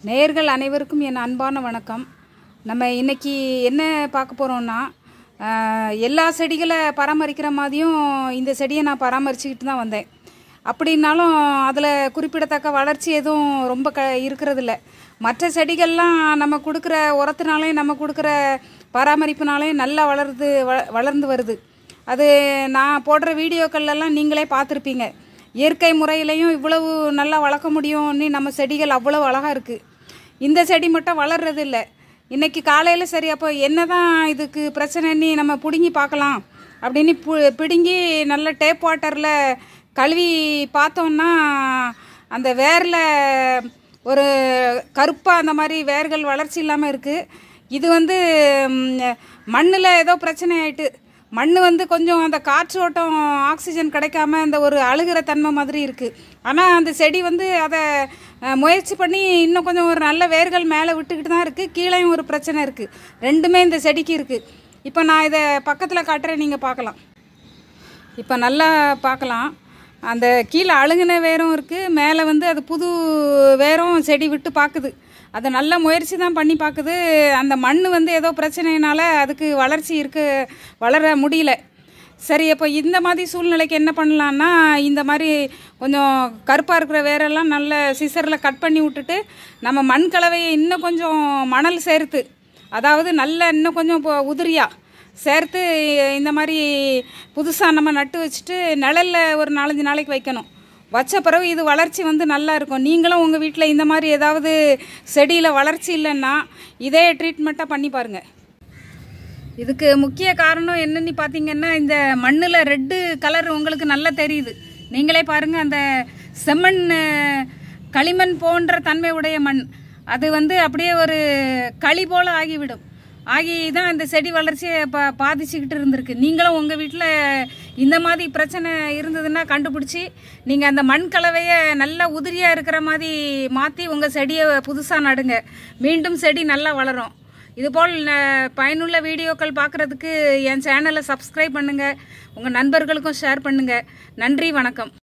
நேயர்கள் அனைவருக்கும் என் அன்பான வணக்கம் நம்ம இன்னைக்கு என்ன பார்க்க போகிறோம்னா எல்லா செடிகளை பராமரிக்கிற மாதிரியும் இந்த செடியை நான் பராமரிச்சுக்கிட்டு தான் வந்தேன் அப்படின்னாலும் அதில் குறிப்பிடத்தக்க வளர்ச்சி எதுவும் ரொம்ப க இருக்கிறதில்ல மற்ற செடிகள்லாம் நம்ம கொடுக்குற உரத்தினாலையும் நம்ம கொடுக்குற பராமரிப்புனாலையும் நல்லா வளருது வ வளர்ந்து வருது அது நான் போடுற வீடியோக்கள்லாம் நீங்களே பார்த்துருப்பீங்க இயற்கை முறையிலையும் இவ்வளவு நல்லா வளர்க்க முடியும்னு நம்ம செடிகள் அவ்வளவு அழகாக இருக்குது இந்த செடி மட்டும் வளர்றது இல்லை இன்னைக்கு காலையில் சரி அப்போ என்ன தான் இதுக்கு பிரச்சனைன்னு நம்ம பிடுங்கி பார்க்கலாம் அப்படின்னு பு பிடுங்கி நல்ல டேப் வாட்டரில் கழுவி பார்த்தோம்னா அந்த வேரில் ஒரு கருப்பாக அந்த மாதிரி வேர்கள் வளர்ச்சி இல்லாமல் இருக்குது இது வந்து மண்ணில் ஏதோ பிரச்சனை ஆயிட்டு மண் வந்து கொஞ்சம் அந்த காற்று ஓட்டம் ஆக்சிஜன் கிடைக்காம அந்த ஒரு அழுகிற தன்மை மாதிரி இருக்குது ஆனால் அந்த செடி வந்து அதை அஹ், முயற்சி பண்ணி இன்னும் கொஞ்சம் ஒரு நல்ல வேர்கள் மேலே விட்டுக்கிட்டு தான் இருக்குது கீழேயும் ஒரு பிரச்சனை இருக்குது ரெண்டுமே இந்த செடிக்கு இருக்குது இப்போ நான் இதை பக்கத்தில் காட்டுறேன் நீங்கள் பார்க்கலாம் இப்போ நல்லா பார்க்கலாம் அந்த கீழே அழுகுன வேரும் இருக்குது மேலே வந்து அது புது வேரும் செடி விட்டு பார்க்குது அதை நல்ல முயற்சி தான் பண்ணி பார்க்குது அந்த மண் வந்து ஏதோ பிரச்சனைனால அதுக்கு வளர்ச்சி இருக்க வளர முடியல சரி அப்போ இந்த மாதிரி சூழ்நிலைக்கு என்ன பண்ணலான்னா இந்த மாதிரி கொஞ்சம் கருப்பாக இருக்கிற வேரெல்லாம் நல்ல சிசரில் கட் பண்ணி விட்டுட்டு நம்ம மண் கலவையை இன்னும் கொஞ்சம் மணல் சேர்த்து அதாவது நல்ல இன்னும் கொஞ்சம் இப்போ உதிரியாக சேர்த்து இந்த மாதிரி புதுசாக நம்ம நட்டு வச்சுட்டு நிழல்ல ஒரு நாலஞ்சு நாளைக்கு வைக்கணும் வச்ச பிறகு இது வளர்ச்சி வந்து நல்லா இருக்கும் நீங்களும் உங்கள் வீட்டில் இந்த மாதிரி ஏதாவது செடியில் வளர்ச்சி இல்லைன்னா இதே ட்ரீட்மெண்ட்டாக பண்ணி பாருங்கள் இதுக்கு முக்கிய காரணம் என்னன்னு பார்த்தீங்கன்னா இந்த மண்ணில் ரெட்டு கலர் உங்களுக்கு நல்லா தெரியுது நீங்களே பாருங்கள் அந்த செம்மண் அஹ், களிமண் போன்ற தன்மை உடைய மண் அது வந்து அப்படியே ஒரு களி போல் ஆகிவிடும் ஆகி தான் இந்த செடி வளர்ச்சியை பா பாதிச்சுக்கிட்டு இருந்திருக்கு நீங்களும் உங்கள் வீட்டில் இந்த மாதிரி பிரச்சனை இருந்ததுன்னா கண்டுபிடிச்சி நீங்கள் அந்த மண் கலவையை நல்லா உதிரியாக இருக்கிற மாதிரி மாற்றி உங்கள் செடியை புதுசாக நடுங்க மீண்டும் செடி நல்லா வளரும் இதுபோல் ந- பயனுள்ள வீடியோக்கள் பார்க்குறதுக்கு என் சேனலை சப்ஸ்கிரைப் பண்ணுங்கள் உங்கள் நண்பர்களுக்கும் ஷேர் பண்ணுங்கள் நன்றி வணக்கம்